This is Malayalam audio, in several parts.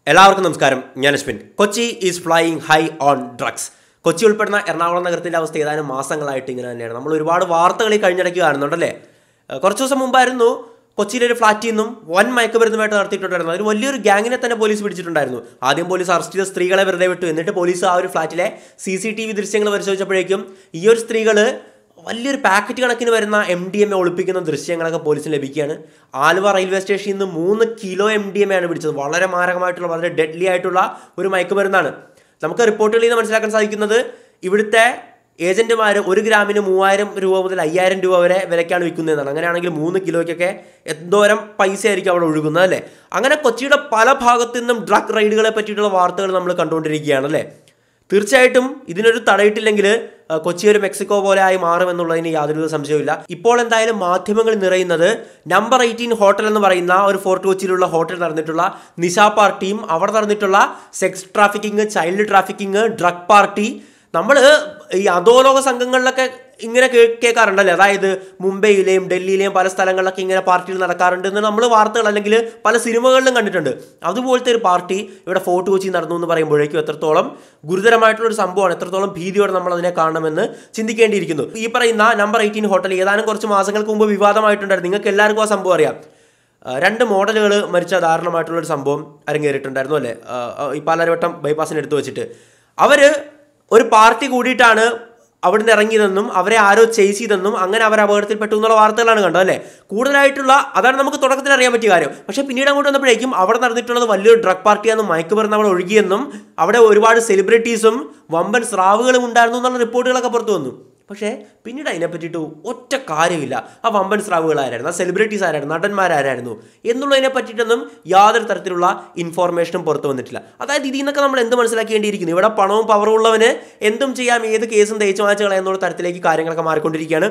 എല്ലാവർക്കും നമസ്കാരം ഞാൻ Ashwin Kochi is flying high on drugs Kochi ഉൾപ്പെടുന്ന എറണാകുളം നഗരത്തിന്റെ അവസ്ഥ ഏതാനും മാസങ്ങളായിട്ട് ഇങ്ങനെ തന്നെയാണ് നമ്മൾ ഒരുപാട് വാർത്തകൾ ഈ കഴിഞ്ഞിടയ്ക്ക് കാണുന്നുണ്ടല്ലേ ഏഹ് കുറച്ച് ദിവസം മുമ്പായിരുന്നു കൊച്ചിയിലെ ഒരു ഫ്ലാറ്റിൽ നിന്നും വൻ മയക്കുമരുന്നുമായിട്ട് നടത്തിയിട്ടുണ്ടായിരുന്നു അതിൽ വലിയൊരു ഗ്യാങ്ങിനെ തന്നെ പോലീസ് പിടിച്ചിട്ടുണ്ടായിരുന്നു ആദ്യം പോലീസ് അറസ്റ്റ് ചെയ്ത സ്ത്രീകളെ വെറുതെ വിട്ടു എന്നിട്ട് പോലീസ് ആ ഒരു ഫ്ലാറ്റിലെ സി സി ടി വി ദൃശ്യങ്ങൾ പരിശോധിച്ചപ്പോഴേക്കും ഈ ഒരു സ്ത്രീകൾ വലിയൊരു പാക്കറ്റ് കണക്കിന് വരുന്ന എം ഡി എം എ ഒളിപ്പിക്കുന്ന ദൃശ്യങ്ങളൊക്കെ പോലീസിന് ലഭിക്കുകയാണ് ആലുവ റെയിൽവേ സ്റ്റേഷനിൽ നിന്ന് മൂന്ന് kilo M D M A ആണ് പിടിച്ചത് വളരെ മാരകമായിട്ടുള്ള വളരെ ഡെഡ്ലി ആയിട്ടുള്ള ഒരു മയക്കുമരുന്നാണ് നമുക്ക് റിപ്പോർട്ടുകളിൽ നിന്ന് മനസ്സിലാക്കാൻ സാധിക്കുന്നത് ഇവിടുത്തെ ഏജന്റുമാർ ഒരു ഗ്രാമിന് മൂവായിരം രൂപ മുതൽ അയ്യായിരം രൂപ വരെ വിലയ്ക്കാണ് വിൽക്കുന്നതെന്നാണ് അങ്ങനെയാണെങ്കിൽ മൂന്ന് കിലോയ്ക്കൊക്കെ എന്തോരം പൈസ ആയിരിക്കും അവിടെ ഒഴുകുന്നത് അല്ലേ അങ്ങനെ കൊച്ചിയുടെ പല ഭാഗത്തു നിന്നും ഡ്രഗ് റൈഡുകളെ പറ്റിയിട്ടുള്ള വാർത്തകൾ നമ്മൾ കണ്ടുകൊണ്ടിരിക്കുകയാണ് അല്ലേ തീർച്ചയായിട്ടും ഇതിനൊരു തടയിട്ടില്ലെങ്കിൽ ആ, കൊച്ചി ഒരു മെക്സിക്കോ പോലെ ആയി മാറുമെന്നുള്ളതിന് യാതൊരു സംശയവുമില്ല ഇപ്പോൾ എന്തായാലും മാധ്യമങ്ങളിൽ നിറയുന്നത് നമ്പർ എയ്റ്റീൻ ഹോട്ടൽ എന്ന് പറയുന്ന ഒരു ഫോർട്ട് കൊച്ചിയിലുള്ള ഹോട്ടൽ നടന്നിട്ടുള്ള നിശാ പാർട്ടിയും അവിടെ നടന്നിട്ടുള്ള sex trafficking child trafficking drug party നമ്മൾ ഈ അധോലോക സംഘങ്ങളിലൊക്കെ ഇങ്ങനെ കേ- കേൾക്കാറുണ്ടല്ലേ അതായത് മുംബൈയിലെയും ഡൽഹിയിലെയും പല സ്ഥലങ്ങളിലൊക്കെ ഇങ്ങനെ പാർട്ടികൾ നടക്കാറുണ്ട് എന്ന് നമ്മൾ വാർത്തകൾ അല്ലെങ്കിൽ പല സിനിമകളിലും കണ്ടിട്ടുണ്ട് അതുപോലത്തെ ഒരു പാർട്ടി ഇവിടെ ഫോർട്ട് കൊച്ചി നടന്നു എന്ന് പറയുമ്പോഴേക്കും എത്രത്തോളം ഗുരുതരമായിട്ടുള്ള ഒരു സംഭവമാണ് എത്രത്തോളം ഭീതിയോടെ നമ്മൾ അതിനെ കാണണമെന്ന് ചിന്തിക്കേണ്ടിയിരിക്കുന്നു ഈ പറയുന്ന നമ്പർ എയ്റ്റീൻ ഹോട്ടൽ ഏതാനും കുറച്ച് മാസങ്ങൾക്ക് മുമ്പ് വിവാദമായിട്ടുണ്ടായിരുന്നു നിങ്ങൾക്ക് എല്ലാവർക്കും ആ സംഭവം അറിയാം ആ, രണ്ട് മോഡലുകൾ മരിച്ച ദാരുണമായിട്ടുള്ള ഒരു സംഭവം അരങ്ങേറിയിട്ടുണ്ടായിരുന്നു അല്ലേ ആ, ആ, ഈ പാലാരിവട്ടം ബൈപ്പാസിന് എടുത്തു വെച്ചിട്ട് അവര് ഒരു പാർട്ടി കൂടിയിട്ടാണ് അവിടുന്ന് ഇറങ്ങിയതെന്നും അവരെ ആരോ ചേസ് ചെയ്തെന്നും അങ്ങനെ അവർ അപകടത്തിൽപ്പെട്ടു എന്നുള്ള വാർത്തകളാണ് കണ്ടത് അല്ലേ കൂടുതലായിട്ടുള്ള അതാണ് നമുക്ക് തുടക്കത്തിൽ അറിയാൻ പറ്റിയ കാര്യം പക്ഷേ പിന്നീട് അങ്ങോട്ട് വന്നപ്പോഴേക്കും അവിടെ നടന്നിട്ടുള്ളത് വലിയൊരു ഡ്രഗ് പാർട്ടിയാണെന്നും മയക്കുമരുന്ന് അവിടെ ഒഴുകിയെന്നും അവിടെ ഒരുപാട് സെലിബ്രിറ്റീസും വമ്പൻ സ്രാവുകളും ഉണ്ടായിരുന്നു എന്നുള്ള റിപ്പോർട്ടുകളൊക്കെ പുറത്തു വന്നു പക്ഷേ പിന്നീട് അതിനെ പറ്റിയിട്ട് ഒറ്റ കാര്യമില്ല ആ വമ്പൻ സ്രാവുകൾ ആരായിരുന്നു ആ സെലിബ്രിറ്റീസ് ആരായിരുന്നു നടന്മാരായിരുന്നു എന്നുള്ളതിനെ പറ്റിയിട്ടൊന്നും യാതൊരു തരത്തിലുള്ള ഇൻഫോർമേഷനും പുറത്തു വന്നിട്ടില്ല അതായത് ഇതിൽ നിന്നൊക്കെ നമ്മൾ എന്ത് മനസ്സിലാക്കേണ്ടിയിരിക്കുന്നു ഇവിടെ പണവും പവറും ഉള്ളവന് എന്തും ചെയ്യാം ഏത് കേസും തേച്ചു മാച്ചു കളയുന്നുള്ള തരത്തിലേക്ക് കാര്യങ്ങളൊക്കെ മാറിക്കൊണ്ടിരിക്കുകയാണ്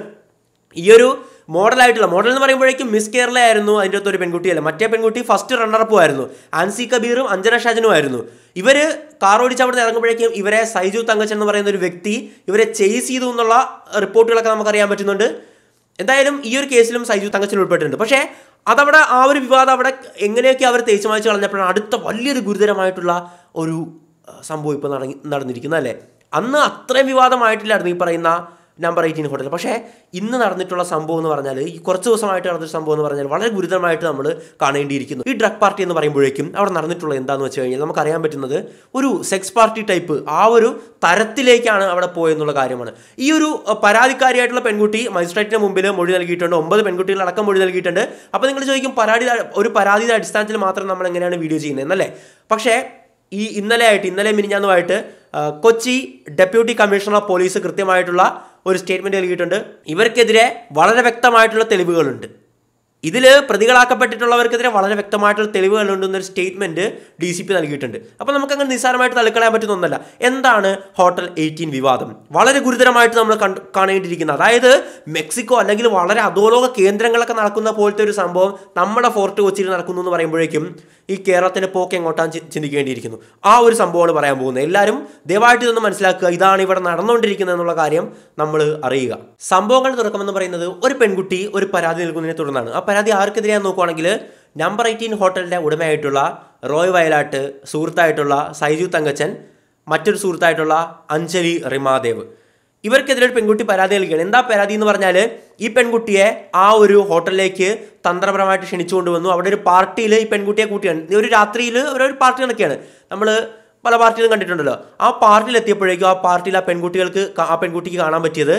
ഈ ഒരു മോഡലായിട്ടുള്ള മോഡൽ എന്ന് പറയുമ്പോഴേക്കും മിസ് കേരള ആയിരുന്നു അതിൻ്റെ അകത്ത് ഒരു പെൺകുട്ടിയല്ല മറ്റേ പെൺകുട്ടി ഫസ്റ്റ് റണ്ണറപ്പും ആയിരുന്നു ആൻസി കബീറും അഞ്ജന ഷാജനും ആയിരുന്നു ഇവർ കാർ ഓടിച്ച് അവിടെ നിന്ന് ഇറങ്ങുമ്പോഴേക്കും ഇവരെ സൈജു തങ്കച്ചൻ എന്ന് പറയുന്ന ഒരു വ്യക്തി ഇവരെ ചേസ് ചെയ്തു എന്നുള്ള റിപ്പോർട്ടുകളൊക്കെ നമുക്കറിയാൻ പറ്റുന്നുണ്ട് എന്തായാലും ഈ ഒരു കേസിലും സൈജു തങ്കച്ചൻ ഉൾപ്പെട്ടിട്ടുണ്ട് പക്ഷേ അതവിടെ ആ ഒരു വിവാദം അവിടെ എങ്ങനെയൊക്കെ അവർ തേച്ചു മായ്ച്ചു കളഞ്ഞപ്പോഴാണ് അടുത്ത വലിയൊരു ഗുരുതരമായിട്ടുള്ള ഒരു ആ, സംഭവം ഇപ്പോൾ നടങ്ങി നടന്നിരിക്കുന്നത് അല്ലേ അന്ന് അത്രയും വിവാദമായിട്ടില്ലായിരുന്നു ഈ പറയുന്ന നമ്പർ എയ്റ്റീൻ ഹോട്ടൽ പക്ഷേ ഇന്ന് നടന്നിട്ടുള്ള സംഭവം എന്ന് പറഞ്ഞാൽ ഈ കുറച്ച് ദിവസമായിട്ട് നടന്നൊരു സംഭവം എന്ന് പറഞ്ഞാൽ വളരെ ഗുരുതരമായിട്ട് നമ്മൾ കാണേണ്ടിയിരിക്കുന്നു ഈ ഡ്രഗ് പാർട്ടി എന്ന് പറയുമ്പോഴേക്കും അവിടെ നടന്നിട്ടുള്ള എന്താണെന്ന് വെച്ച് കഴിഞ്ഞാൽ നമുക്കറിയാൻ പറ്റുന്നത് ഒരു സെക്സ് പാർട്ടി ടൈപ്പ് ആ ഒരു തരത്തിലേക്കാണ് അവിടെ പോയെന്നുള്ള കാര്യമാണ് ഈ ഒരു അഹ്, പരാതിക്കാരിയായിട്ടുള്ള പെൺകുട്ടി മജിസ്ട്രേറ്റിന് മുമ്പിൽ മൊഴി നൽകിയിട്ടുണ്ട് ഒമ്പത് പെൺകുട്ടികളടക്കം മൊഴി നൽകിയിട്ടുണ്ട് അപ്പോൾ നിങ്ങൾ ചോദിക്കും പരാതി ഒരു പരാതിയുടെ അടിസ്ഥാനത്തിൽ മാത്രം നമ്മൾ എങ്ങനെയാണ് വീഡിയോ ചെയ്യുന്നത് എന്നല്ലേ പക്ഷേ ഈ ഇന്നലെ ആയിട്ട് ഇന്നലെ മിനിഞ്ഞാന്നുമായിട്ട് ആ, Kochi deputy commissioner of police കൃത്യമായിട്ടുള്ള ഒരു സ്റ്റേറ്റ്മെന്റ് നൽകിയിട്ടുണ്ട് ഇവർക്കെതിരെ വളരെ വ്യക്തമായിട്ടുള്ള തെളിവുകളുണ്ട് ഇതിൽ പ്രതികളാക്കപ്പെട്ടിട്ടുള്ളവർക്കെതിരെ വളരെ വ്യക്തമായിട്ടുള്ള തെളിവുകളുണ്ടെന്നൊരു സ്റ്റേറ്റ്മെന്റ് ഡി സി പി നൽകിയിട്ടുണ്ട് അപ്പോൾ നമുക്ക് അങ്ങനെ നിസ്സാരമായിട്ട് തള്ളിക്കളയാൻ പറ്റുന്ന ഒന്നല്ല എന്താണ് ഹോട്ടൽ എയ്റ്റീൻ വിവാദം വളരെ ഗുരുതരമായിട്ട് നമ്മൾ കണ്ട് കാണേണ്ടിയിരിക്കുന്നത് അതായത് മെക്സിക്കോ അല്ലെങ്കിൽ വളരെ അധോലോക കേന്ദ്രങ്ങളൊക്കെ നടക്കുന്ന പോലത്തെ ഒരു സംഭവം നമ്മുടെ ഫോർട്ട് കൊച്ചിയിൽ നടക്കുന്നു എന്ന് പറയുമ്പോഴേക്കും ഈ കേരളത്തിന്റെ പോക്ക് എങ്ങോട്ടാണ് ചി- ചിന്തിക്കേണ്ടിയിരിക്കുന്നു ആ ഒരു സംഭവമാണ് പറയാൻ പോകുന്നത് എല്ലാവരും ദയവായിട്ട് ഇതൊന്ന് മനസ്സിലാക്കുക ഇതാണ് ഇവിടെ നടന്നുകൊണ്ടിരിക്കുന്നത് എന്നുള്ള കാര്യം നമ്മൾ അറിയുക സംഭവങ്ങൾ തുടക്കമെന്ന് പറയുന്നത് ഒരു പെൺകുട്ടി ഒരു പരാതി നൽകുന്നതിനെ തുടർന്നാണ് ആ പരാതി ആർക്കെതിരെയാന്ന് നോക്കുവാണെങ്കിൽ നമ്പർ എയ്റ്റീൻ ഹോട്ടലിന്റെ ഉടമയായിട്ടുള്ള റോയ് വയലാട്ട് സുഹൃത്തായിട്ടുള്ള സൈജു തങ്കച്ചൻ മറ്റൊരു സുഹൃത്തായിട്ടുള്ള അഞ്ജലി റിമാദേവ് ഇവർക്കെതിരെ ഒരു പെൺകുട്ടി പരാതി നൽകുകയാണ് എന്താ പരാതി എന്ന് പറഞ്ഞാൽ ഈ പെൺകുട്ടിയെ ആ ഒരു ഹോട്ടലിലേക്ക് തന്ത്രപരമായിട്ട് ക്ഷണിച്ചുകൊണ്ട് വന്നു അവിടെ ഒരു പാർട്ടിയിൽ ഈ പെൺകുട്ടിയെ കൂട്ടിയാണ് ഈ ഒരു രാത്രിയിൽ ഒരു പാർട്ടി നടക്കുകയാണ് നമ്മൾ പല പാർട്ടിയിലും കണ്ടിട്ടുണ്ടല്ലോ ആ പാർട്ടിയിൽ എത്തിയപ്പോഴേക്കും ആ പാർട്ടിയിൽ ആ പെൺകുട്ടികൾക്ക് കാ- ആ പെൺകുട്ടിക്ക് കാണാൻ പറ്റിയത്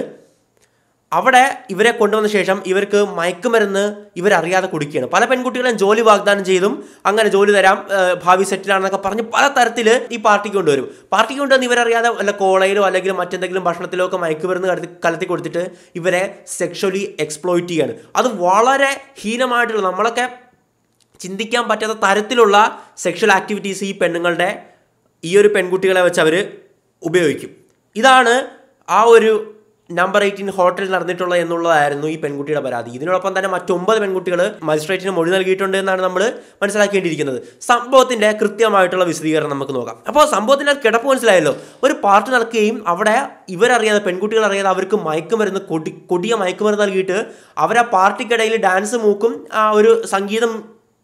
അവിടെ ഇവരെ കൊണ്ടുവന്ന ശേഷം ഇവർക്ക് മയക്കുമരുന്ന് ഇവരറിയാതെ കുടിക്കുകയാണ് പല പെൺകുട്ടികളെയും ജോലി വാഗ്ദാനം ചെയ്തും അങ്ങനെ ജോലി തരാം ഏഹ് ഭാവി സെറ്റിലാണെന്നൊക്കെ പറഞ്ഞ് പല തരത്തിൽ ഈ പാർട്ടിക്ക് കൊണ്ടുവരും പാർട്ടിക്ക് കൊണ്ടുവന്ന് ഇവരറിയാതെ വല്ല കോളയിലോ അല്ലെങ്കിൽ മറ്റെന്തെങ്കിലും ഭക്ഷണത്തിലോ ഒക്കെ മയക്കുമരുന്ന് കലർത്തി കലർത്തി കൊടുത്തിട്ട് ഇവരെ സെക്ഷലി എക്സ്പ്ലോയിറ്റ് ചെയ്യാണ് അത് വളരെ ഹീനമായിട്ടുള്ള നമ്മളൊക്കെ ചിന്തിക്കാൻ പറ്റാത്ത തരത്തിലുള്ള സെക്ഷൽ ആക്ടിവിറ്റീസ് ഈ പെണ്ണുങ്ങളുടെ ഈ ഒരു പെൺകുട്ടികളെ വെച്ച് അവർ ഉപയോഗിക്കും ഇതാണ് ആ ഒരു നമ്പർ എയ്റ്റീൻ ഹോട്ടലിൽ നടന്നിട്ടുള്ള എന്നുള്ളതായിരുന്നു ഈ പെൺകുട്ടിയുടെ പരാതി ഇതിനോടൊപ്പം തന്നെ മറ്റൊമ്പത് പെൺകുട്ടികൾ മജിസ്ട്രേറ്റിന് മൊഴി നൽകിയിട്ടുണ്ട് എന്നാണ് നമ്മൾ മനസ്സിലാക്കേണ്ടിയിരിക്കുന്നത് സംഭവത്തിന്റെ കൃത്യമായിട്ടുള്ള വിശദീകരണം നമുക്ക് നോക്കാം അപ്പോൾ സംഭവത്തിന്റെ കിടപ്പ് മനസ്സിലായല്ലോ ഒരു പാർട്ടി നടക്കുകയും അവിടെ ഇവരറിയാതെ പെൺകുട്ടികൾ അറിയാതെ അവർക്ക് മയക്കുമരുന്ന് കൊടി കൊടിയ മയക്കുമരുന്ന് നൽകിയിട്ട് അവർ ആ പാർട്ടിക്കിടയിൽ ഡാൻസ് മൂക്കും ആ ഒരു സംഗീതം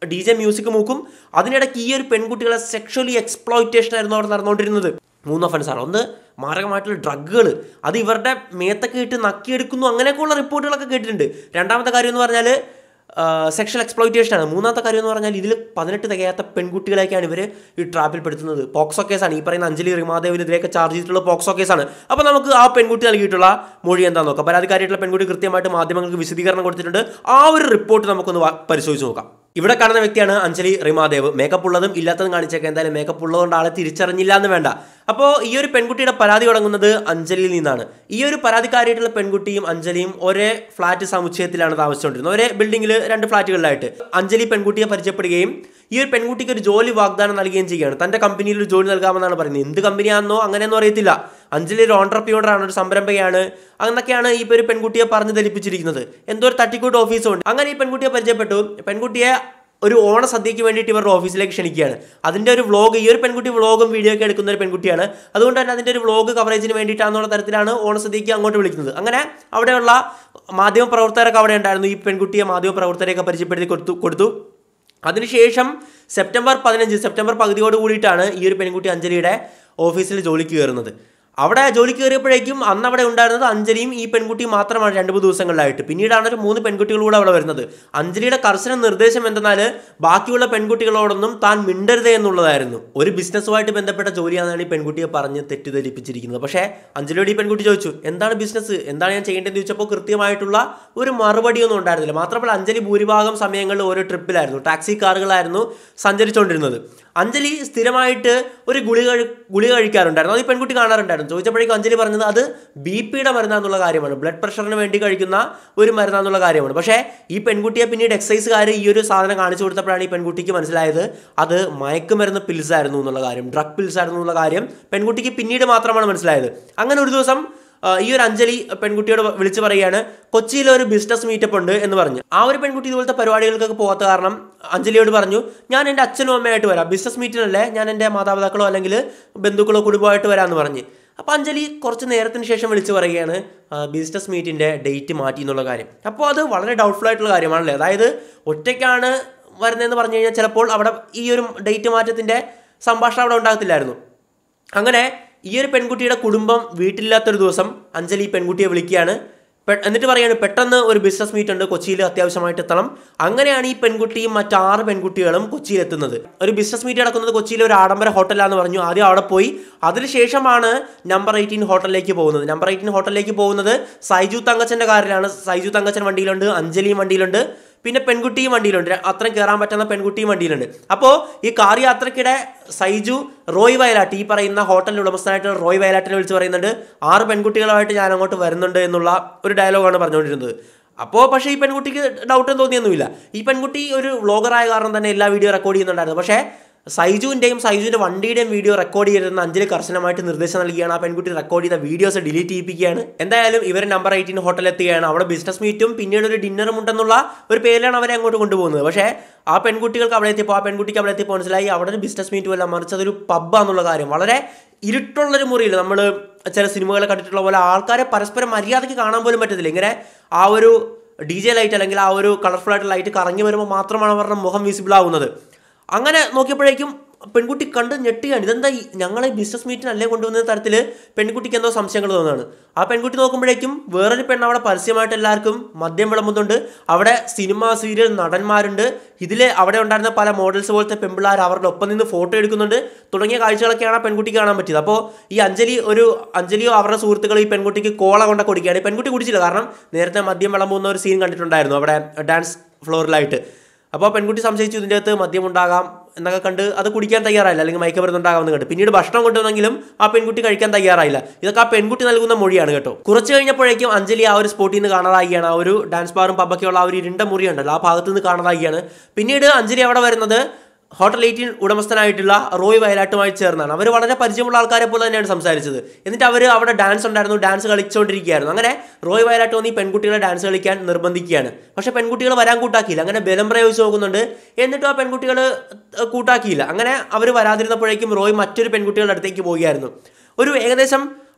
ഡി ജെ മ്യൂസിക് മൂക്കും അതിനിടയ്ക്ക് ഈ ഒരു പെൺകുട്ടികളെ സെക്ഷലി എക്സ്പ്ലോയിറ്റേഷൻ ആയിരുന്നു അവിടെ നടന്നുകൊണ്ടിരുന്നത് മൂന്ന് ഒഫൻസാണ് ഒന്ന് മാരകമായിട്ടുള്ള ഡ്രഗുകൾ അത് ഇവരുടെ മേത്തൊക്കെ ഇട്ട് നക്കിയെടുക്കുന്നു അങ്ങനെയൊക്കെയുള്ള റിപ്പോർട്ടുകളൊക്കെ കേട്ടിട്ടുണ്ട് രണ്ടാമത്തെ കാര്യം എന്ന് പറഞ്ഞാൽ സെക്ഷൽ എക്സ്പ്ലോയിറ്റേഷൻ ആണ് മൂന്നാമത്തെ കാര്യം എന്ന് പറഞ്ഞാൽ ഇതിൽ പതിനെട്ട് തികയാത്ത പെൺകുട്ടികളെയൊക്കെയാണ് ഇവർ ഈ ട്രാപ്പിൽ പെടുത്തുന്നത് പോക്സോ കേസാണ് ഈ പറയുന്ന അഞ്ജലി റിമാദേവിനെതിരെയൊക്കെ ചാർജ് ചെയ്തിട്ടുള്ള പോക്സോ കേസാണ് അപ്പോൾ നമുക്ക് ആ പെൺകുട്ടി നൽകിയിട്ടുള്ള മൊഴി എന്താണെന്ന് നോക്കാം പരാതിക്കാരിയായിട്ടുള്ള പെൺകുട്ടി കൃത്യമായിട്ട് മാധ്യമങ്ങൾക്ക് വിശദീകരണം കൊടുത്തിട്ടുണ്ട് ആ ഒരു റിപ്പോർട്ട് നമുക്കൊന്ന് വ- പരിശോധിച്ച് നോക്കാം ഇവിടെ കാണുന്ന വ്യക്തിയാണ് അഞ്ജലി റിമാദേവ് മേക്കപ്പ് ഉള്ളതും ഇല്ലാത്തതും കാണിച്ചേക്കാം എന്തായാലും മേക്കപ്പ് ഉള്ളതുകൊണ്ട് ആളെ തിരിച്ചറിഞ്ഞില്ല എന്ന് വേണ്ട അപ്പോൾ ഈ ഒരു പെൺകുട്ടിയുടെ പരാതി തുടങ്ങുന്നത് അഞ്ജലിയിൽ നിന്നാണ് ഈ ഒരു പരാതിക്കാരിയായിട്ടുള്ള പെൺകുട്ടിയും അഞ്ജലിയും ഒരേ ഫ്ലാറ്റ് സമുച്ചയത്തിലാണ് താമസിച്ചുകൊണ്ടിരുന്നത് ഒരേ ബിൽഡിങ്ങിൽ രണ്ട് ഫ്ലാറ്റുകളിലായിട്ട് അഞ്ജലി പെൺകുട്ടിയെ പരിചയപ്പെടുകയും ഈ ഒരു പെൺകുട്ടിക്ക് ഒരു ജോലി വാഗ്ദാനം നൽകുകയും ചെയ്യുകയാണ് തന്റെ കമ്പനിയിൽ ഒരു ജോലി നൽകാമെന്നാണ് പറയുന്നത് എന്ത് കമ്പനിയാണെന്നോ അങ്ങനെയൊന്നും അറിയത്തില്ല അഞ്ജലി ഒരു ഓണ്ടർപ്യൂണറാണ് ഒരു സംരംഭകയാണ് അങ്ങനെയൊക്കെയാണ് ഈ ഒരു പെൺകുട്ടിയെ പറഞ്ഞു ധരിപ്പിച്ചിരിക്കുന്നത് എന്തോ ഒരു തട്ടിക്കൂട്ട് ഓഫീസും ഉണ്ട് അങ്ങനെ ഈ പെൺകുട്ടിയെ പരിചയപ്പെട്ടു പെൺകുട്ടിയെ ഒരു ഓണസദ്യയ്ക്ക് വേണ്ടിയിട്ട് ഇവരുടെ ഓഫീസിലേക്ക് ക്ഷണിക്കുകയാണ് അതിൻ്റെ ഒരു വ്ളോഗ് ഈ ഒരു പെൺകുട്ടി വ്ളോഗും വീഡിയോ ഒക്കെ എടുക്കുന്ന ഒരു പെൺകുട്ടിയാണ് അതുകൊണ്ട് തന്നെ അതിൻ്റെ ഒരു വ്ളോഗ് കവറേജിന് വേണ്ടിയിട്ടാണെന്നുള്ള തരത്തിലാണ് ഓണസദ്യയ്ക്ക് അങ്ങോട്ട് വിളിക്കുന്നത് അങ്ങനെ അവിടെയുള്ള മാധ്യമ പ്രവർത്തകരൊക്കെ അവിടെ ഉണ്ടായിരുന്നു ഈ പെൺകുട്ടിയെ മാധ്യമ പ്രവർത്തകരെയൊക്കെ പരിചയപ്പെടുത്തി കൊടുത്തു കൊടുത്തു അതിനുശേഷം സെപ്റ്റംബർ പതിനഞ്ച് സെപ്റ്റംബർ പകുതിയോട് കൂടിയിട്ടാണ് ഈ ഒരു പെൺകുട്ടി അഞ്ജലിയുടെ ഓഫീസിൽ ജോലിക്ക് കയറുന്നത് അവിടെ ജോലിക്ക് കയറിയപ്പോഴേക്കും അന്ന് അവിടെ ഉണ്ടായിരുന്നത് അഞ്ജലിയും ഈ പെൺകുട്ടിയും മാത്രമാണ് രണ്ട് മൂന്ന് ദിവസങ്ങളിലായിട്ട് പിന്നീടാണ് ഒരു മൂന്ന് പെൺകുട്ടികൾ കൂടെ അവിടെ വരുന്നത് അഞ്ജലിയുടെ കർശന നിർദ്ദേശം എന്തെന്നാൽ ബാക്കിയുള്ള പെൺകുട്ടികളോടൊന്നും താൻ മിണ്ടരുത് എന്നുള്ളതായിരുന്നു ഒരു ബിസിനസ്സുമായിട്ട് ബന്ധപ്പെട്ട ജോലിയാണെന്നാണ് ഈ പെൺകുട്ടിയെ പറഞ്ഞ് തെറ്റിദ്ധരിപ്പിച്ചിരിക്കുന്നത് പക്ഷേ അഞ്ജലിയോട് ഈ പെൺകുട്ടി ചോദിച്ചു എന്താണ് ബിസിനസ് എന്താണ് ഞാൻ ചെയ്യേണ്ടതെന്ന് ചോദിച്ചപ്പോൾ കൃത്യമായിട്ടുള്ള ഒരു മറുപടിയൊന്നും ഉണ്ടായിരുന്നില്ല മാത്രമല്ല അഞ്ജലി ഭൂരിഭാഗം സമയങ്ങളിൽ ഓരോ ട്രിപ്പിലായിരുന്നു ടാക്സി കാറുകളായിരുന്നു സഞ്ചരിച്ചുകൊണ്ടിരുന്നത് അഞ്ജലി സ്ഥിരമായിട്ട് ഒരു ഗുളിക കഴി- ഗുളിക കഴിക്കാറുണ്ടായിരുന്നു അത് ഈ പെൺകുട്ടി കാണാറുണ്ടായിരുന്നു ചോദിച്ചപ്പോഴേക്കും അഞ്ജലി പറഞ്ഞത് അത് ബി പിയുടെ മരുന്നാന്നുള്ള കാര്യമാണ് ബ്ലഡ് പ്രഷറിന് വേണ്ടി കഴിക്കുന്ന ഒരു മരുന്നാന്നുള്ള കാര്യമാണ് പക്ഷേ ഈ പെൺകുട്ടിയെ പിന്നീട് എക്സൈസുകാർ ഈ ഒരു സാധനം കാണിച്ചു കൊടുത്തപ്പോഴാണ് ഈ പെൺകുട്ടിക്ക് മനസ്സിലായത് അത് മയക്കുമരുന്ന് പിൽസ് ആയിരുന്നു എന്നുള്ള കാര്യം ഡ്രഗ് പിൽസ് ആയിരുന്നു എന്നുള്ള കാര്യം പെൺകുട്ടിക്ക് പിന്നീട് മാത്രമാണ് മനസ്സിലായത് അങ്ങനെ ഒരു ദിവസം ആ, ഈ ഒരു അഞ്ജലി പെൺകുട്ടിയോട് വിളിച്ചു പറയുകയാണ് കൊച്ചിയിൽ ഒരു ബിസിനസ് മീറ്റപ്പ് ഉണ്ട് എന്ന് പറഞ്ഞു ആ ഒരു പെൺകുട്ടി ഇതുപോലത്തെ പരിപാടികൾക്കൊക്കെ പോകാത്ത കാരണം അഞ്ജലിയോട് പറഞ്ഞു ഞാൻ എൻ്റെ അച്ഛനും അമ്മയായിട്ട് വരാം ബിസിനസ് മീറ്റിനല്ലേ ഞാൻ എൻ്റെ മാതാപിതാക്കളോ അല്ലെങ്കിൽ ബന്ധുക്കളോ കുടുംബമായിട്ട് വരാമെന്ന് പറഞ്ഞ് അപ്പോൾ അഞ്ജലി കുറച്ച് നേരത്തിന് ശേഷം വിളിച്ചു പറയുകയാണ് ബിസിനസ് മീറ്റിൻ്റെ ഡേറ്റ് മാറ്റി എന്നുള്ള കാര്യം അപ്പോൾ അത് വളരെ ഡൗട്ട്ഫുൾ ആയിട്ടുള്ള കാര്യമാണല്ലേ അതായത് ഒറ്റയ്ക്കാണ് വരുന്നതെന്ന് പറഞ്ഞു കഴിഞ്ഞാൽ ചിലപ്പോൾ അവിടെ ഈ ഒരു ഡേറ്റ് മാറ്റത്തിൻ്റെ സംഭാഷണം അവിടെ ഉണ്ടാകത്തില്ലായിരുന്നു അങ്ങനെ ഈ ഒരു പെൺകുട്ടിയുടെ കുടുംബം വീട്ടിലില്ലാത്തൊരു ദിവസം അഞ്ജലി ഈ പെൺകുട്ടിയെ വിളിക്കുകയാണ് പെ- എന്നിട്ട് പറയാണ് പെട്ടെന്ന് ഒരു ബിസിനസ് മീറ്റ് ഉണ്ട് കൊച്ചിയിൽ അത്യാവശ്യമായിട്ട് എത്തണം അങ്ങനെയാണ് ഈ പെൺകുട്ടിയും മറ്റാറ് പെൺകുട്ടികളും കൊച്ചിയിൽ എത്തുന്നത് ഒരു ബിസിനസ് മീറ്റ് നടക്കുന്നത് കൊച്ചിയിലെ ഒരു ആഡംബര ഹോട്ടലാന്ന് പറഞ്ഞു ആദ്യം അവിടെ പോയി അതിനുശേഷമാണ് നമ്പർ എയ്റ്റീൻ ഹോട്ടലിലേക്ക് പോകുന്നത് നമ്പർ എയ്റ്റീൻ ഹോട്ടലിലേക്ക് പോകുന്നത് സൈജു തങ്കച്ചൻ്റെ കാറിലാണ് സൈജു തങ്കച്ചൻ വണ്ടിയിലുണ്ട് അഞ്ജലിയും വണ്ടിയിലുണ്ട് പിന്നെ പെൺകുട്ടിയും വണ്ടിയിലുണ്ട് അത്രയും കയറാൻ പറ്റുന്ന പെൺകുട്ടിയും വണ്ടിയിലുണ്ട് അപ്പോൾ ഈ കാർ യാത്രക്കിടെ സൈജു റോയ് വയലാട്ട് ഈ പറയുന്ന ഹോട്ടലിൽ ഉടമസ്ഥനായിട്ടുള്ള റോയ് വയലാട്ടിനെ വിളിച്ച് പറയുന്നുണ്ട് ആറ് പെൺകുട്ടികളുമായിട്ട് ഞാൻ അങ്ങോട്ട് വരുന്നുണ്ട് എന്നുള്ള ഒരു ഡയലോഗാണ് പറഞ്ഞുകൊണ്ടിരുന്നത് അപ്പോൾ പക്ഷേ ഈ പെൺകുട്ടിക്ക് ഡൗട്ടും തോന്നിയൊന്നുമില്ല ഈ പെൺകുട്ടി ഒരു വ്ളോഗറായ കാരണം തന്നെ എല്ലാ വീഡിയോ റെക്കോർഡ് ചെയ്യുന്നുണ്ടായിരുന്നു പക്ഷേ സൈജുവിൻ്റെയും സൈജുവിൻ്റെ വണ്ടിയുടെയും വീഡിയോ റെക്കോർഡ് ചെയ്തിരുന്ന അഞ്ജലി കർശനമായിട്ട് നിർദ്ദേശം നൽകുകയാണ് ആ പെൺകുട്ടി റെക്കോർഡ് ചെയ്ത വീഡിയോസ് ഡിലീറ്റ് ചെയ്യിപ്പിക്കുകയാണ് എന്തായാലും ഇവർ നമ്പർ എയ്റ്റീൻ ഹോട്ടലിൽ എത്തുകയാണ് അവിടെ ബിസിനസ് മീറ്റും പിന്നീട് ഒരു ഡിന്നറും ഉണ്ടെന്നുള്ള ഒരു പേരിലാണ് അവരെ അങ്ങോട്ട് കൊണ്ടുപോകുന്നത് പക്ഷേ ആ പെൺകുട്ടികൾക്ക് അവിടെ എത്തിയപ്പോൾ ആ പെൺകുട്ടിക്ക് അവിടെ എത്തിയപ്പോൾ മനസ്സിലായി അവിടെ ഒരു ബിസിനസ് മീറ്റും അല്ല മറിച്ച് അതൊരു പബ്ബാന്നുള്ള കാര്യം വളരെ ഇരുട്ടുള്ളൊരു മുറിയിൽ നമ്മൾ ചില സിനിമകളെ കണ്ടിട്ടുള്ള പോലെ ആൾക്കാരെ പരസ്പരം മര്യാദയ്ക്ക് കാണാൻ പോലും പറ്റത്തില്ല ഇങ്ങനെ ആ ഒരു ഡി ജെ ലൈറ്റ് അല്ലെങ്കിൽ ആ ഒരു കളർഫുൾ ആയിട്ട് ലൈറ്റ് കറങ്ങി വരുമ്പോൾ മാത്രമാണ് അവരുടെ മുഖം വിസിബിൾ ആവുന്നത് അങ്ങനെ നോക്കിയപ്പോഴേക്കും പെൺകുട്ടി കണ്ട് ഞെട്ടുകയാണ് ഇതെന്താ ഈ ഞങ്ങളെ ബിസിനസ് മീറ്റിനല്ലേ കൊണ്ടുവന്ന തരത്തിൽ പെൺകുട്ടിക്ക് എന്തോ സംശയങ്ങൾ തോന്നുകയാണ് ആ പെൺകുട്ടി നോക്കുമ്പോഴേക്കും വേറൊരു പെണ്ണ് അവിടെ പരസ്യമായിട്ട് എല്ലാവർക്കും മദ്യം വിളമ്പുന്നുണ്ട് അവിടെ സിനിമ സീരിയൽ നടന്മാരുണ്ട് ഇതിൽ അവിടെ ഉണ്ടായിരുന്ന പല മോഡൽസ് പോലത്തെ പെൺപിള്ളേർ അവരുടെ ഒപ്പം നിന്ന് ഫോട്ടോ എടുക്കുന്നുണ്ട് തുടങ്ങിയ കാഴ്ചകളൊക്കെയാണ് ആ പെൺകുട്ടിക്ക് കാണാൻ പറ്റിയത് അപ്പോൾ ഈ അഞ്ജലി ഒരു അഞ്ജലിയോ അവരുടെ സുഹൃത്തുക്കൾ ഈ പെൺകുട്ടിക്ക് കോള കൊണ്ട് കൊടുക്കുകയാണ് ഈ പെൺകുട്ടി കുടിച്ചില്ല കാരണം നേരത്തെ മദ്യം വിളമ്പുന്ന ഒരു സീൻ കണ്ടിട്ടുണ്ടായിരുന്നു അവിടെ ഡാൻസ് ഫ്ലോറിലായിട്ട് അപ്പോൾ പെൺകുട്ടി സംശയിച്ചു ഇതിൻ്റെ അകത്ത് മദ്യമുണ്ടാകാം എന്നൊക്കെ കണ്ട് അത് കുടിക്കാൻ തയ്യാറായില്ല അല്ലെങ്കിൽ മയക്കമരുന്നുണ്ടാകാമെന്ന് കണ്ട് പിന്നീട് ഭക്ഷണം കൊണ്ടുവന്നെങ്കിലും ആ പെൺകുട്ടി കഴിക്കാൻ തയ്യാറായില്ല ഇതൊക്കെ ആ പെൺകുട്ടി നൽകുന്ന മൊഴിയാണ് കേട്ടോ കുറച്ച് കഴിഞ്ഞപ്പോഴേക്കും അഞ്ജലി ആ ഒരു സ്പോട്ടിൽ നിന്ന് കാണാതായിയാണ് ആ ഒരു ഡാൻസ് ബാറും പബ്ബൊക്കെയുള്ള ആ ഒരു ഇരുണ്ട മുറിയുണ്ടല്ലോ ആ ഭാഗത്ത് നിന്ന് കാണാതായിയാണ് പിന്നീട് അഞ്ജലി അവിടെ വരുന്നത് ഹോട്ടൽ എയ്റ്റീൻ ഉടമസ്ഥനായിട്ടുള്ള റോയ് വയലാട്ടുമായി ചേർന്നാണ് അവർ വളരെ പരിചയമുള്ള ആൾക്കാരെ പോലെ തന്നെയാണ് സംസാരിച്ചത് എന്നിട്ട് അവർ അവിടെ ഡാൻസ് ഉണ്ടായിരുന്നു ഡാൻസ് കളിച്ചുകൊണ്ടിരിക്കുകയായിരുന്നു അങ്ങനെ റോയ് വയലാട്ട് വന്ന് ഈ പെൺകുട്ടികളെ ഡാൻസ് കളിക്കാൻ നിർബന്ധിക്കുകയാണ് പക്ഷേ പെൺകുട്ടികൾ വരാൻ കൂട്ടാക്കിയില്ല അങ്ങനെ ബലം പ്രയോഗിച്ച് നോക്കുന്നുണ്ട് എന്നിട്ടും ആ പെൺകുട്ടികൾ കൂട്ടാക്കിയില്ല അങ്ങനെ അവർ വരാതിരുന്നപ്പോഴേക്കും റോയ് മറ്റൊരു പെൺകുട്ടികളുടെ അടുത്തേക്ക് പോവുകയായിരുന്നു ഒരു ഏകദേശം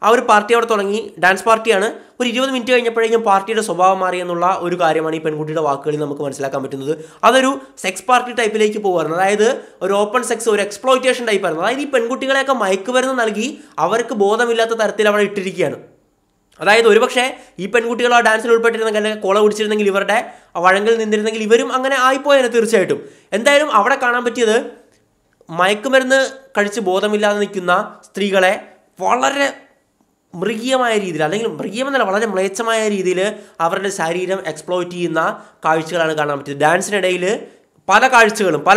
ആ ഒരു പാർട്ടി അവിടെ തുടങ്ങി ഡാൻസ് പാർട്ടിയാണ് ഒരു ഇരുപത് മിനിറ്റ് കഴിഞ്ഞപ്പോഴേക്കും പാർട്ടിയുടെ സ്വഭാവം മാറി എന്നുള്ള ഒരു കാര്യമാണ് ഈ പെൺകുട്ടിയുടെ വാക്കുകളിൽ നമുക്ക് മനസ്സിലാക്കാൻ പറ്റുന്നത് അതൊരു സെക്സ് പാർട്ടി ടൈപ്പിലേക്ക് പോകുമായിരുന്നു അതായത് ഒരു ഓപ്പൺ സെക്സ് ഒരു എക്സ്പ്ലോയിറ്റേഷൻ ടൈപ്പ് ആയിരുന്നു അതായത് ഈ പെൺകുട്ടികളെയൊക്കെ മയക്കുമരുന്ന് നൽകി അവർക്ക് ബോധമില്ലാത്ത തരത്തിൽ അവിടെ ഇട്ടിരിക്കുകയാണ് അതായത് ഒരുപക്ഷെ ഈ പെൺകുട്ടികൾ ആ ഡാൻസിൽ ഉൾപ്പെട്ടിരുന്നെങ്കിൽ അല്ലെങ്കിൽ കൊള പിടിച്ചിരുന്നെങ്കിൽ ഇവരുടെ വഴങ്ങിൽ നിന്നിരുന്നെങ്കിൽ ഇവരും അങ്ങനെ ആയിപ്പോയേനെ തീർച്ചയായിട്ടും എന്തായാലും അവിടെ കാണാൻ പറ്റിയത് മയക്കുമരുന്ന് കഴിച്ച് ബോധമില്ലാതെ നിൽക്കുന്ന സ്ത്രീകളെ വളരെ മൃഗീയമായ രീതിയിൽ അല്ലെങ്കിൽ മൃഗീയമെന്നല്ല വളരെ മ്ലേച്ഛമായ രീതിയിൽ അവരുടെ ശരീരം എക്സ്പ്ലോയിറ്റ് ചെയ്യുന്ന കാഴ്ചകളാണ് കാണാൻ പറ്റിയത് ഡാൻസിനിടയിൽ പല കാഴ്ചകളും പല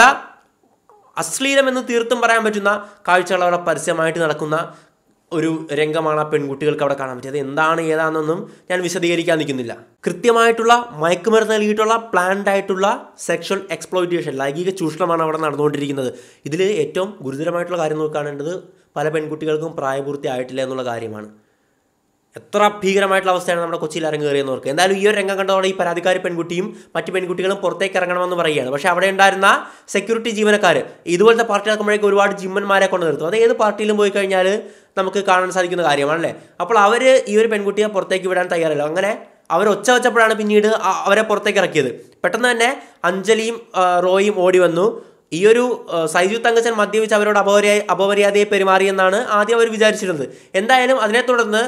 അശ്ലീലമെന്ന് തീർത്തും പറയാൻ പറ്റുന്ന കാഴ്ചകൾ അവിടെ പരസ്യമായിട്ട് നടക്കുന്ന ഒരു രംഗമാണ് ആ പെൺകുട്ടികൾക്ക് അവിടെ കാണാൻ പറ്റിയത് എന്താണ് ഏതാണെന്നൊന്നും ഞാൻ വിശദീകരിക്കാൻ നിൽക്കുന്നില്ല കൃത്യമായിട്ടുള്ള മയക്കുമരുന്ന് നൽകിയിട്ടുള്ള പ്ലാൻഡ് ആയിട്ടുള്ള സെക്ഷൽ എക്സ്പ്ലോയിറ്റേഷൻ ലൈംഗിക ചൂഷണമാണ് അവിടെ നടന്നുകൊണ്ടിരിക്കുന്നത് ഇതിൽ ഏറ്റവും ഗുരുതരമായിട്ടുള്ള കാര്യം നോക്കുകയാണേണ്ടത് പല പെൺകുട്ടികൾക്കും പ്രായപൂർത്തി ആയിട്ടില്ല എന്നുള്ള കാര്യമാണ് എത്ര ഭീകരമായിട്ടുള്ള അവസ്ഥയാണ് നമ്മുടെ കൊച്ചിയിൽ ഇറങ്ങുകയെന്ന് ഓർക്ക് എന്തായാലും ഈ ഒരു രംഗം കണ്ടതോടെ ഈ പരാതിക്കാരി പെൺകുട്ടിയും മറ്റു പെൺകുട്ടികളും പുറത്തേക്ക് ഇറങ്ങണമെന്ന് പറയുകയാണ് പക്ഷേ അവിടെ ഉണ്ടായിരുന്ന സെക്യൂരിറ്റി ജീവനക്കാർ ഇതുപോലത്തെ പാർട്ടി നടക്കുമ്പോഴേക്കും ഒരുപാട് ജിമ്മന്മാരെ കൊണ്ട് നിർത്തും അത് ഏത് പാർട്ടിയിലും പോയി കഴിഞ്ഞാൽ നമുക്ക് കാണാൻ സാധിക്കുന്ന കാര്യമാണല്ലേ അപ്പോൾ അവർ ഈ ഒരു പെൺകുട്ടിയെ പുറത്തേക്ക് വിടാൻ തയ്യാറല്ല അങ്ങനെ അവർ ഒച്ച വെച്ചപ്പോഴാണ് പിന്നീട് അ- അവരെ പുറത്തേക്ക് ഇറക്കിയത് പെട്ടെന്ന് തന്നെ അഞ്ജലിയും ആ, റോയും ഓടി വന്നു ഈ ഒരു ആ, സൈജു തങ്കച്ചൻ മദ്യപിച്ച് അവരോട് അപമര്യാ അപമര്യാദയെ പെരുമാറിയെന്നാണ് ആദ്യം അവർ വിചാരിച്ചിരുന്നത് എന്തായാലും അതിനെ തുടർന്ന്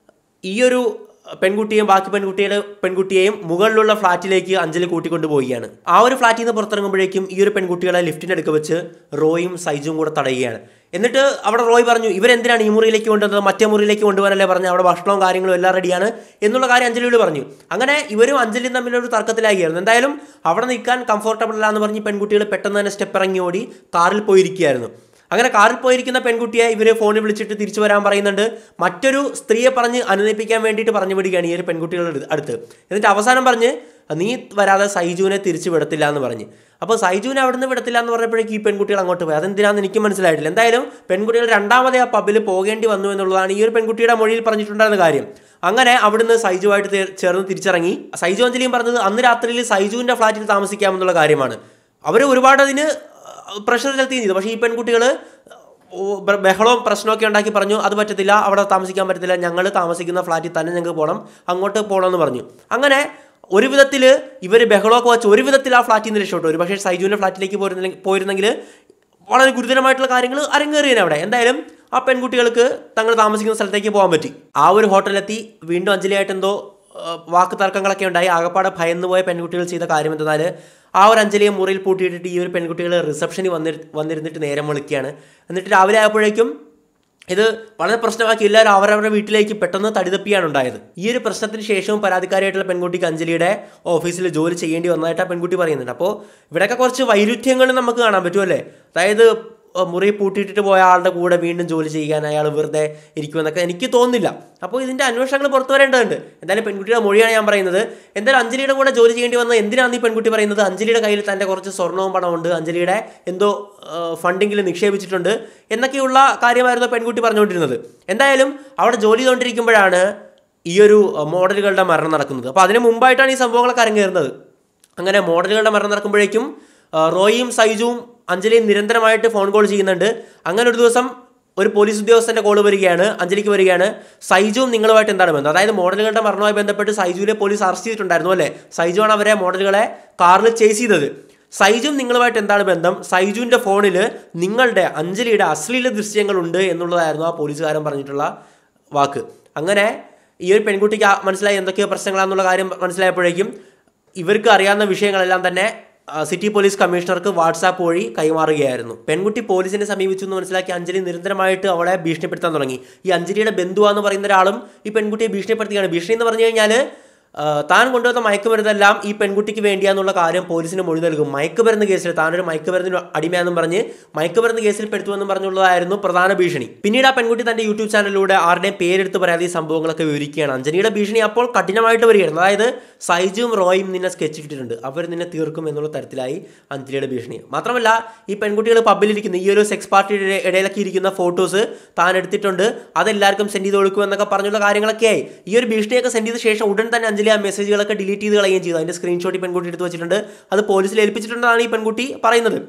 ഈ ഒരു പെൺകുട്ടിയും ബാക്കി പെൺകുട്ടിയുടെ പെൺകുട്ടിയെയും മുകളിലുള്ള ഫ്ലാറ്റിലേക്ക് അഞ്ജലി കൂട്ടിക്കൊണ്ട് പോവുകയാണ് ആ ഒരു ഫ്ലാറ്റിൽ നിന്ന് പുറത്തിറങ്ങുമ്പോഴേക്കും ഈ ഒരു പെൺകുട്ടികളെ ലിഫ്റ്റിൻ്റെ അടുക്ക് വെച്ച് റോയും സൈജും കൂടെ തടയുകയാണ് എന്നിട്ട് അവിടെ റോയ് പറഞ്ഞു ഇവരെന്തിനാണ് ഈ മുറിയിലേക്ക് കൊണ്ടുവന്നത് മറ്റേ മുറിയിലേക്ക് കൊണ്ടുപോകാനല്ലേ പറഞ്ഞു അവിടെ ഭക്ഷണവും കാര്യങ്ങളും എല്ലാം റെഡിയാണ് എന്നുള്ള കാര്യം അഞ്ജലിയോട് പറഞ്ഞു അങ്ങനെ ഇവരും അഞ്ജലിയും തമ്മിലൊരു തർക്കത്തിലായിരുന്നു എന്തായാലും അവിടെ നിൽക്കാൻ കംഫർട്ടബിൾ അല്ല എന്ന് പറഞ്ഞ് പെൺകുട്ടികൾ പെട്ടെന്ന് തന്നെ സ്റ്റെപ്പ് ഇറങ്ങി ഓടി കാറിൽ പോയിരിക്കുകയായിരുന്നു അങ്ങനെ കാറിൽ പോയിരിക്കുന്ന പെൺകുട്ടിയെ ഇവർ ഫോണിൽ വിളിച്ചിട്ട് തിരിച്ചു വരാൻ പറയുന്നുണ്ട് മറ്റൊരു സ്ത്രീയെ പറഞ്ഞ് അനുനയിപ്പിക്കാൻ വേണ്ടിയിട്ട് പറഞ്ഞു വിടുകയാണ് ഈ ഒരു പെൺകുട്ടികളുടെ അടുത്ത്- അടുത്ത് എന്നിട്ട് അവസാനം പറഞ്ഞ് നീ വരാതെ സൈജുവിനെ തിരിച്ചു വിടത്തില്ല എന്ന് പറഞ്ഞ് അപ്പോൾ സൈജുവിനെ അവിടുന്ന് വിടത്തില്ല എന്ന് പറഞ്ഞപ്പോഴേക്കും ഈ പെൺകുട്ടികൾ അങ്ങോട്ട് പോയി അതെന്തിനാന്ന് എനിക്ക് മനസ്സിലായിട്ടില്ല എന്തായാലും പെൺകുട്ടികൾ രണ്ടാമതേ ആ പബ്ബിൽ പോകേണ്ടി വന്നു എന്നുള്ളതാണ് ഈ ഒരു പെൺകുട്ടിയുടെ മൊഴിയിൽ പറഞ്ഞിട്ടുണ്ടായിരുന്ന കാര്യം അങ്ങനെ അവിടുന്ന് സൈജുവായിട്ട് തേ- ചേർന്ന് തിരിച്ചിറങ്ങി സൈജു അഞ്ജലിയും പറഞ്ഞത് അന്ന് രാത്രിയിൽ സൈജുവിൻ്റെ ഫ്ലാറ്റിൽ താമസിക്കാമെന്നുള്ള കാര്യമാണ് അവർ ഒരുപാട് അതിന് പ്രഷർ ചെലുത്തുകയും ചെയ്തു പക്ഷേ ഈ പെൺകുട്ടികൾ ബഹളവും പ്രശ്നമൊക്കെ ഉണ്ടാക്കി പറഞ്ഞു അത് പറ്റത്തില്ല അവിടെ താമസിക്കാൻ പറ്റത്തില്ല ഞങ്ങൾ താമസിക്കുന്ന ഫ്ലാറ്റിൽ തന്നെ ഞങ്ങൾക്ക് പോകണം അങ്ങോട്ട് പോകണമെന്ന് പറഞ്ഞു അങ്ങനെ ഒരു വിധത്തിൽ ഇവർ ബഹളമൊക്കെ വെച്ച് ഒരു വിധത്തിൽ ആ ഫ്ലാറ്റിൽ നിന്ന് രക്ഷപ്പെട്ടു ഒരു പക്ഷേ സൈജുവിൻ്റെ ഫ്ലാറ്റിലേക്ക് പോയിരുന്നെങ്കിൽ പോയിരുന്നെങ്കിൽ വളരെ ഗുരുതരമായിട്ടുള്ള കാര്യങ്ങൾ അരങ്ങേറിയാണ് അവിടെ എന്തായാലും ആ പെൺകുട്ടികൾക്ക് തങ്ങൾ താമസിക്കുന്ന സ്ഥലത്തേക്ക് പോകാൻ പറ്റി ആ ഒരു ഹോട്ടലിലെത്തി വീണ്ടും അഞ്ജലിയായിട്ട് എന്തോ ആ, വാക്ക് തർക്കങ്ങളൊക്കെ ഉണ്ടായി ആകപ്പാടെ ഭയന്നു പോയ പെൺകുട്ടികൾ ചെയ്ത കാര്യം എന്തെന്നാൽ ആ ഒരു അഞ്ജലിയെ മുറിയിൽ പൂട്ടിയിട്ടിട്ട് ഈ ഒരു പെൺകുട്ടികൾ റിസപ്ഷനിൽ വന്നി വന്നിരുന്നിട്ട് നേരം വിളിക്കുകയാണ് എന്നിട്ട് രാവിലെ ആയപ്പോഴേക്കും ഇത് വളരെ പ്രശ്നമാക്കി എല്ലാവരും അവരവരുടെ വീട്ടിലേക്ക് പെട്ടെന്ന് തടിതപ്പിയാണ് ഉണ്ടായത് ഈ ഒരു പ്രശ്നത്തിന് ശേഷവും പരാതിക്കാരിയായിട്ടുള്ള പെൺകുട്ടിക്ക് അഞ്ജലിയുടെ ഓഫീസിൽ ജോലി ചെയ്യേണ്ടി വന്നതായിട്ട് ആ പെൺകുട്ടി പറയുന്നുണ്ട് അപ്പോൾ ഇവിടെയൊക്കെ കുറച്ച് വൈരുദ്ധ്യങ്ങൾ നമുക്ക് കാണാൻ പറ്റുമല്ലേ അതായത് അഹ് മുറി പൂട്ടിയിട്ടിട്ട് പോയ ആളുടെ കൂടെ വീണ്ടും ജോലി ചെയ്യാൻ അയാൾ വെറുതെ ഇരിക്കുമെന്നൊക്കെ എനിക്ക് തോന്നുന്നില്ല അപ്പോൾ ഇതിൻ്റെ അന്വേഷണങ്ങൾ പുറത്തു വരേണ്ടതുണ്ട് എന്തായാലും പെൺകുട്ടിയുടെ മൊഴിയാണ് ഞാൻ പറയുന്നത് എന്തായാലും അഞ്ജലിയുടെ കൂടെ ജോലി ചെയ്യേണ്ടി വന്നത് എന്തിനാണ് ഈ പെൺകുട്ടി പറയുന്നത് അഞ്ജലിയുടെ കയ്യിൽ തൻ്റെ കുറച്ച് സ്വർണവും പണമുണ്ട് അഞ്ജലിയുടെ എന്തോ ഫണ്ടിങ്ങിൽ നിക്ഷേപിച്ചിട്ടുണ്ട് എന്നൊക്കെയുള്ള കാര്യമായിരുന്നു പെൺകുട്ടി പറഞ്ഞുകൊണ്ടിരുന്നത് എന്തായാലും അവിടെ ജോലി ചെയ്തുകൊണ്ടിരിക്കുമ്പോഴാണ് ഈ ഒരു അഹ് മോഡലുകളുടെ മരണം നടക്കുന്നത് അപ്പോൾ അതിന് മുമ്പായിട്ടാണ് ഈ സംഭവങ്ങളൊക്കെ അരങ്ങേറുന്നത് അങ്ങനെ മോഡലുകളുടെ മരണം നടക്കുമ്പോഴേക്കും ആ, റോയിയും സൈജുവും അഞ്ജലിയും നിരന്തരമായിട്ട് ഫോൺ കോൾ ചെയ്യുന്നുണ്ട് അങ്ങനെ ഒരു ദിവസം ഒരു പോലീസ് ഉദ്യോഗസ്ഥന്റെ കോൾ വരികയാണ് അഞ്ജലിക്ക് വരികയാണ് സൈജുവും നിങ്ങളുമായിട്ട് എന്താണ് ബന്ധം അതായത് മോഡലുകളുടെ മരണവുമായി ബന്ധപ്പെട്ട് സൈജുവിനെ പോലീസ് അറസ്റ്റ് ചെയ്തിട്ടുണ്ടായിരുന്നു അല്ലേ സൈജുവാണ് അവരെ മോഡലുകളെ കാറിൽ ചേസ് ചെയ്തത് സൈജും നിങ്ങളുമായിട്ട് എന്താണ് ബന്ധം സൈജുവിൻ്റെ ഫോണിൽ നിങ്ങളുടെ അഞ്ജലിയുടെ അശ്ലീല ദൃശ്യങ്ങളുണ്ട് എന്നുള്ളതായിരുന്നു ആ പോലീസുകാരൻ പറഞ്ഞിട്ടുള്ള വാക്ക് അങ്ങനെ ഈ ഒരു പെൺകുട്ടിക്ക് ആ മനസ്സിലായി എന്തൊക്കെയോ പ്രശ്നങ്ങളാണെന്നുള്ള കാര്യം മനസ്സിലായപ്പോഴേക്കും ഇവർക്ക് അറിയാവുന്ന വിഷയങ്ങളെല്ലാം തന്നെ ആ, സിറ്റി പോലീസ് കമ്മീഷണർക്ക് വാട്സാപ്പ് വഴി കൈമാറുകയായിരുന്നു പെൺകുട്ടി പോലീസിനെ സമീപിച്ചു എന്ന് മനസ്സിലാക്കി അഞ്ജലി നിരന്തരമായിട്ട് അവളെ ഭീഷണിപ്പെടുത്താൻ തുടങ്ങി ഈ അഞ്ജലിയുടെ ബന്ധുവാന്ന് പറയുന്ന ഒരാളും ഈ പെൺകുട്ടിയെ ഭീഷണിപ്പെടുത്തുകയാണ് ഭീഷണി എന്ന് പറഞ്ഞു കഴിഞ്ഞാൽ ആ, താൻ കൊണ്ടുവന്ന മയക്കുമരുന്നെല്ലാം ഈ പെൺകുട്ടിക്ക് വേണ്ടിയാന്നുള്ള കാര്യം പോലീസിന് മൊഴി നൽകും മയക്കുമരുന്ന് കേസിൽ താനൊരു മയക്കുമരുന്നിന് അടിമയാണെന്നും പറഞ്ഞ് മയക്കുമരുന്ന് കേസിൽ പെടുത്തുമെന്നും പറഞ്ഞുള്ളതായിരുന്നു പ്രധാന ഭീഷണി പിന്നീട് ആ പെൺകുട്ടി തന്റെ യൂട്യൂബ് ചാനലിലൂടെ ആരുടെയും പേരെടുത്ത് പറയാതെ ഈ സംഭവങ്ങളൊക്കെ വിവരിക്കുകയാണ് അഞ്ജലിയുടെ ഭീഷണി അപ്പോൾ കഠിനമായിട്ട് വരികയാണ് അതായത് സൈജും റോയും നിന്നെ സ്കെച്ച് ഇട്ടിട്ടുണ്ട് അവർ നിന്നെ തീർക്കും എന്നുള്ള തരത്തിലായി അഞ്ജലിയുടെ ഭീഷണി മാത്രമല്ല ഈ പെൺകുട്ടികൾ പബ്ബിലിരിക്കുന്ന ഈ ഒരു സെക്സ് പാർട്ടിയുടെ ഇടയിലൊക്കെ ഇരിക്കുന്ന ഫോട്ടോസ് താൻ എടുത്തിട്ടുണ്ട് അതെല്ലാവർക്കും സെൻഡ് ചെയ്ത് കൊടുക്കും എന്നൊക്കെ പറഞ്ഞുള്ള കാര്യങ്ങളൊക്കെയായി ഈ ഒരു ഭീഷണിയൊക്കെ സെൻഡ് ചെയ്ത ശേഷം ഉടൻ തന്നെ അഞ്ജലി ആ മെസ്സേജുകളൊക്കെ ഡിലീറ്റ് ചെയ്ത് കളയുകയും ചെയ്തു അതിന്റെ സ്ക്രീൻഷോട്ട് ഈ പെൺകുട്ടി എടുത്ത് വെച്ചിട്ടുണ്ട് അത് പോലീസിൽ ഏൽപ്പിച്ചിട്ടുണ്ടെന്നാണ് ഈ പെൺകുട്ടി പറയുന്നത്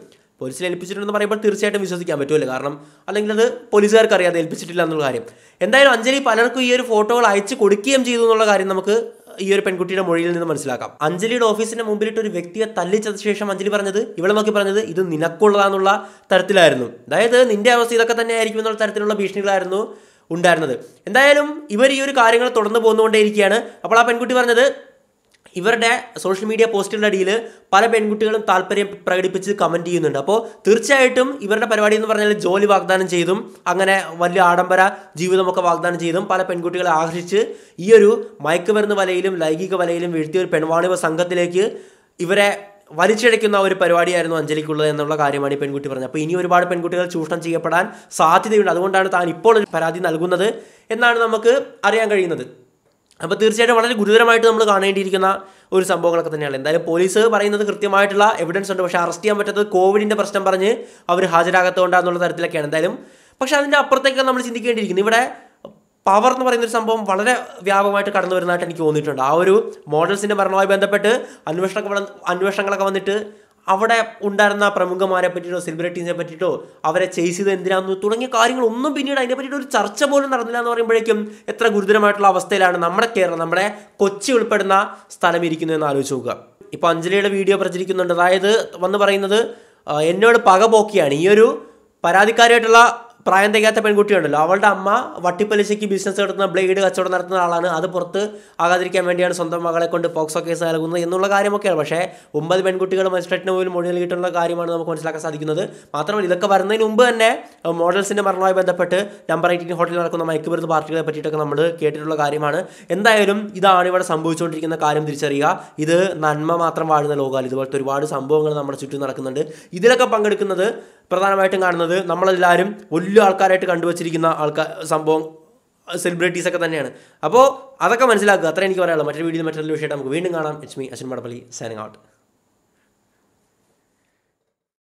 പോലീസിൽ ഏൽപ്പിച്ചിട്ടുണ്ടെന്ന് പറയുമ്പോൾ തീർച്ചയായിട്ടും വിശ്വസിക്കാൻ പറ്റുമല്ലോ കാരണം അല്ലെങ്കിൽ അത് പോലീസുകാർക്ക് അറിയാതെ ഏൽപ്പിച്ചിട്ടില്ല എന്നുള്ള കാര്യം എന്തായാലും അഞ്ജലി പലർക്കും ഈ ഒരു ഫോട്ടോകൾ അയച്ചു കൊടുക്കുകയും ചെയ്തു എന്നുള്ള കാര്യം നമുക്ക് ഈ ഒരു പെൺകുട്ടിയുടെ മൊഴിയിൽ നിന്ന് മനസ്സിലാക്കാം അഞ്ജലിയുടെ ഓഫീസിന്റെ മുമ്പിലിട്ട് ഒരു വ്യക്തിയെ തല്ലിച്ചത ശേഷം അഞ്ജലി പറഞ്ഞത് ഇവളെ നോക്കി പറഞ്ഞത് ഇത് നിനക്കുള്ളതാന്നുള്ള തരത്തിലായിരുന്നു അതായത് നിന്റെ അവസ്ഥ ഇതൊക്കെ തന്നെ ആയിരിക്കും എന്നുള്ള തരത്തിലുള്ള ഭീഷണികളായിരുന്നു ഉണ്ടായിരുന്നത് എന്തായാലും ഇവർ ഈ ഒരു കാര്യങ്ങൾ തുടർന്ന് പോന്നുകൊണ്ടേയിരിക്കുകയാണ് അപ്പോൾ ആ പെൺകുട്ടി പറഞ്ഞത് ഇവരുടെ സോഷ്യൽ മീഡിയ പോസ്റ്റുകളുടെ അടിയിൽ പല പെൺകുട്ടികളും താല്പര്യം പ്രകടിപ്പിച്ച് കമൻറ്റ് ചെയ്യുന്നുണ്ട് അപ്പോൾ തീർച്ചയായിട്ടും ഇവരുടെ പരിപാടി എന്ന് പറഞ്ഞാൽ ജോലി വാഗ്ദാനം ചെയ്തും അങ്ങനെ വലിയ ആഡംബര ജീവിതമൊക്കെ വാഗ്ദാനം ചെയ്തും പല പെൺകുട്ടികളെ ആകർഷിച്ച് ഈ ഒരു മയക്കുമരുന്ന് വലയിലും ലൈംഗിക വലയിലും വീഴ്ത്തിയ ഒരു പെൺവാണിഭ സംഘത്തിലേക്ക് ഇവരെ വലിച്ചിഴയ്ക്കുന്ന ഒരു പരിപാടിയായിരുന്നു അഞ്ജലിക്കുള്ളത് എന്നുള്ള കാര്യമാണ് ഈ പെൺകുട്ടി പറഞ്ഞത് അപ്പോൾ ഇനി ഒരുപാട് പെൺകുട്ടികൾ ചൂഷണം ചെയ്യപ്പെടാൻ സാധ്യതയുണ്ട് അതുകൊണ്ടാണ് താൻ ഇപ്പോൾ ഒരു പരാതി നൽകുന്നത് എന്നാണ് നമുക്ക് അറിയാൻ കഴിയുന്നത് അപ്പോൾ തീർച്ചയായിട്ടും വളരെ ഗുരുതരമായിട്ട് നമ്മൾ കാണേണ്ടിയിരിക്കുന്ന ഒരു സംഭവങ്ങളൊക്കെ തന്നെയാണ് എന്തായാലും പോലീസ് പറയുന്നത് കൃത്യമായിട്ടുള്ള എവിഡൻസ് ഉണ്ട് പക്ഷേ അറസ്റ്റ് ചെയ്യാൻ പറ്റാത്തത് കോവിഡിൻ്റെ പ്രശ്നം പറഞ്ഞ് അവർ ഹാജരാകത്തോണ്ടാന്നുള്ള തരത്തിലൊക്കെയാണ് എന്തായാലും പക്ഷേ അതിൻ്റെ അപ്പുറത്തേക്ക് നമ്മൾ ചിന്തിക്കേണ്ടിയിരിക്കുന്നു ഇവിടെ പവർ എന്ന് പറയുന്ന ഒരു സംഭവം വളരെ വ്യാപകമായിട്ട് കടന്നു വരുന്നതായിട്ട് എനിക്ക് തോന്നിയിട്ടുണ്ട് ആ ഒരു മോഡൽസിൻ്റെ ഭരണവുമായി ബന്ധപ്പെട്ട് അന്വേഷണമൊക്കെ വന്ന് അന്വേഷണങ്ങളൊക്കെ വന്നിട്ട് അവിടെ ഉണ്ടായിരുന്ന പ്രമുഖന്മാരെ പറ്റിയിട്ടോ സെലിബ്രിറ്റീസിനെ പറ്റിയിട്ടോ അവരെ ചെയ്സ് ചെയ്ത് എന്തിനാന്ന് തുടങ്ങിയ കാര്യങ്ങളൊന്നും പിന്നീട് അതിനെ പറ്റിയിട്ട് ഒരു ചർച്ച പോലും നടന്നില്ല എന്ന് പറയുമ്പോഴേക്കും എത്ര ഗുരുതരമായിട്ടുള്ള അവസ്ഥയിലാണ് നമ്മുടെ കേരളം നമ്മുടെ കൊച്ചി ഉൾപ്പെടുന്ന സ്ഥലം ഇരിക്കുന്നത് എന്ന് ആലോചിച്ച് നോക്കുക ഇപ്പോൾ അഞ്ജലിയുടെ വീഡിയോ പ്രചരിക്കുന്നുണ്ട് അതായത് വന്ന് പറയുന്നത് ആ, എന്നോട് പക പോക്കിയാണ് ഈ ഒരു പരാതിക്കാരിയായിട്ടുള്ള പ്രായം തികയാത്ത പെൺകുട്ടിയുണ്ടല്ലോ അവളുടെ അമ്മ വട്ടിപ്പലിശയ്ക്ക് ബിസിനസ് നടത്തുന്ന ബ്ലേഡ് കച്ചവടം നടത്തുന്ന ആളാണ് അത് പുറത്ത് ആകാതിരിക്കാൻ വേണ്ടിയാണ് സ്വന്തം മകളെ കൊണ്ട് പോക്സോ കേസ് നൽകുന്നത് എന്നുള്ള കാര്യമൊക്കെയാണ് പക്ഷേ ഒമ്പത് പെൺകുട്ടികൾ മജിസ്ട്രേറ്റിന് പോലും മൊഴി നൽകിയിട്ടുള്ള കാര്യമാണ് നമുക്ക് മനസ്സിലാക്കാൻ സാധിക്കുന്നത് മാത്രമല്ല ഇതൊക്കെ വരുന്നതിന് മുമ്പ് തന്നെ മോഡൽസിൻ്റെ മരണവുമായി ബന്ധപ്പെട്ട് നമ്പർ എയ്റ്റീൻ ഹോട്ടലിൽ നടക്കുന്ന മയക്കുമരുന്ന് പാർട്ടികളെ പറ്റിയിട്ടൊക്കെ നമ്മൾ കേട്ടിട്ടുള്ള കാര്യമാണ് എന്തായാലും ഇതാണ് ഇവിടെ സംഭവിച്ചുകൊണ്ടിരിക്കുന്ന കാര്യം തിരിച്ചറിയുക ഇത് നന്മ മാത്രം വാഴുന്ന ലോകാൽ ഇതുപോലത്തെ ഒരുപാട് സംഭവങ്ങൾ നമ്മുടെ ചുറ്റും നടക്കുന്നുണ്ട് ഇതിലൊക്കെ പങ്കെടുക്കുന്നത് പ്രധാനമായിട്ടും കാണുന്നത് നമ്മളെല്ലാവരും വലിയ ആൾക്കാരായിട്ട് കണ്ടുവച്ചിരിക്കുന്ന ആൾക്കാർ സംഭവം സെലിബ്രിറ്റീസ് ഒക്കെ തന്നെയാണ് അപ്പോൾ അതൊക്കെ മനസ്സിലാക്കുക അത്ര എനിക്ക് പറയാനുള്ളൂ മറ്റൊരു വീഡിയോ മറ്റൊരു വിഷയമായിട്ട് നമുക്ക് വീണ്ടും കാണാം it's me Ashwin Madappally signing out